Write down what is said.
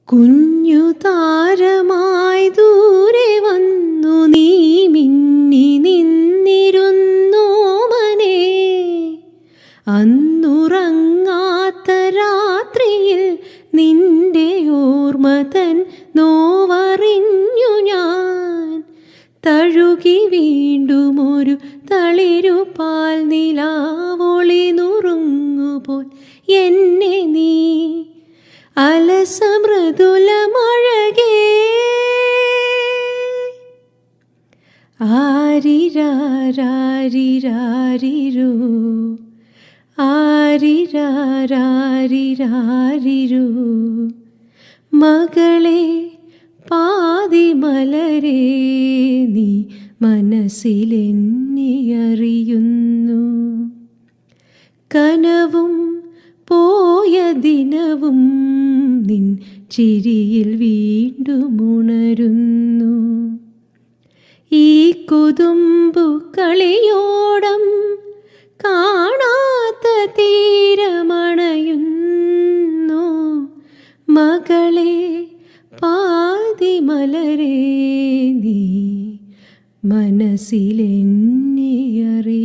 കുഞ്ഞു താരമായി ദൂരെ വന്നു നീ മിന്നി നിന്നിരുന്നോമനെ അന്നുറങ്ങാത്ത രാത്രിയിൽ നിന്റെ ഓർമ്മ തൻ നോവറിഞ്ഞു ഞാൻ തഴുകി വീണ്ടും ഒരു തളിരു പാൽ നിലാവൊളി നുറുങ്ങുപോൽ എന്നെ നീ അലസമൃദുലമഴകേ ആരിരാരിരാരിരോ ആരിരാരിരാരിരോ മകളെ പാതിമലരേ നീ മനസ്സിലെന്നെ അറിയുന്നു കനവും പോയ ദിനവും നിൻ ചിരിയിൽ വീണ്ടും ഉണരുന്നു ഈ കുതുമ്പു കളിയോടം കാണാത്ത തീരമണയുന്നു മകളെ പാതിമലരേ നീ മനസ്സിലെന്നെ അറിയുന്നു